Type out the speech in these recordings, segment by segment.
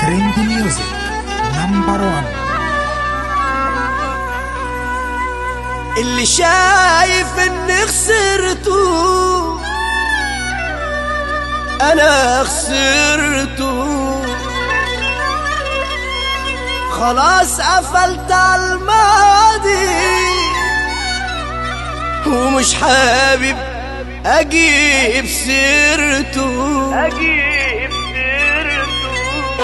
ترند ميوزك نمبر 1 اللي شايف اني خسرته انا خسرته خلاص قفلت على الماضي ومش حابب اجيب سيرته اجيب سيرته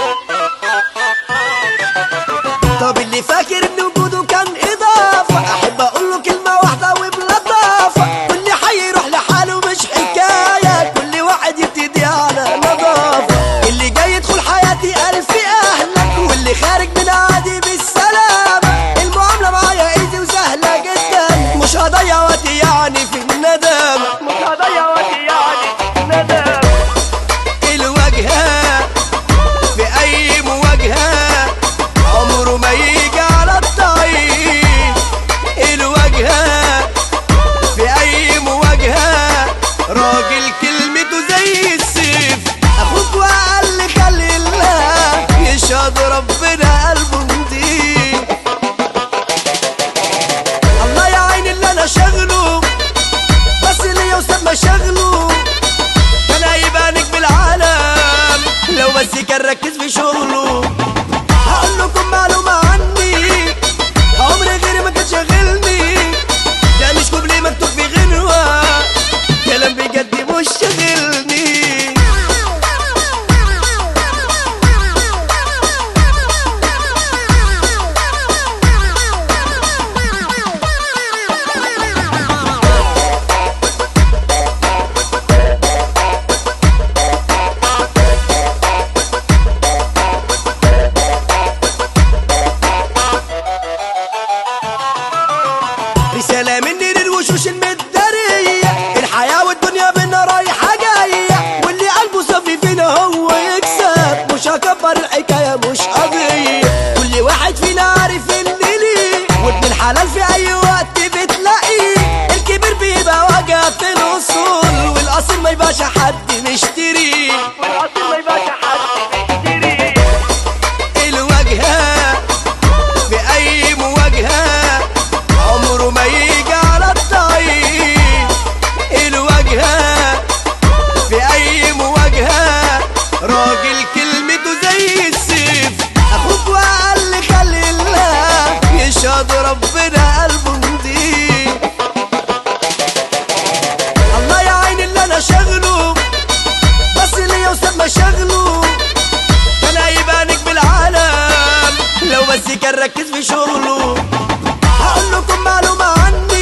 طب اللي فاكر ان وجوده كان اضافه احب اقول له كلمه واحده وبلطافه كل حي يروح لحاله مش حكايه كل واحد يبتدي على نظافه اللي جاي يدخل حياتي الف اهلا واللي خارج من عادي بالسلامه المعامله معايا ايزي وسهله جدا مش هضيع وقتي يعني في الندامه مش هضيع وقتي يعني في الندامه الواجهه في اي مواجهه عمره ما يجي على الضعيف الواجهه في اي مواجهه راجل كلمته زي السيف اخوك واقل خلي الله يشهد ربنا قلبه نضيف الله يا عيني اللي انا شغله بس اللي يوصل مشاغله كان هيبقى نجم العالم لو بس كان ركز في شغله هقول لكم معلومة عني عمري غيري ما كان شاغلني ده مش كوبليه مكتوب في غنوة كلام بجد مش شاغلني رسالة مني للوشوش المدارية الحياة والدنيا بينا رايحة جاية واللي قلبه صافي فينا هو يكسب مش هكبر الحكاية مش قضية كل واحد فينا عارف ان ليه وابن الحلال في اي وقت بتلاقيه الكبير بيبقى وجه في الاصول والاصل ما يبقاش حد مشتريه والاصل ما يبقاش حد مشتريه الواجهه في اي مواجهه عمره ما يجي على الضعيف الواجهه في اي مواجهه راجل كلمته زي السيف اخوك واقل خلي الله يشهد ربنا قلبه نضيف الله يا عيني اللي انا شغله بس اللي يوصل مشاغله كان هيبقى نجم العالم لو بس كان ركز في شغله هقول لكم معلومة عني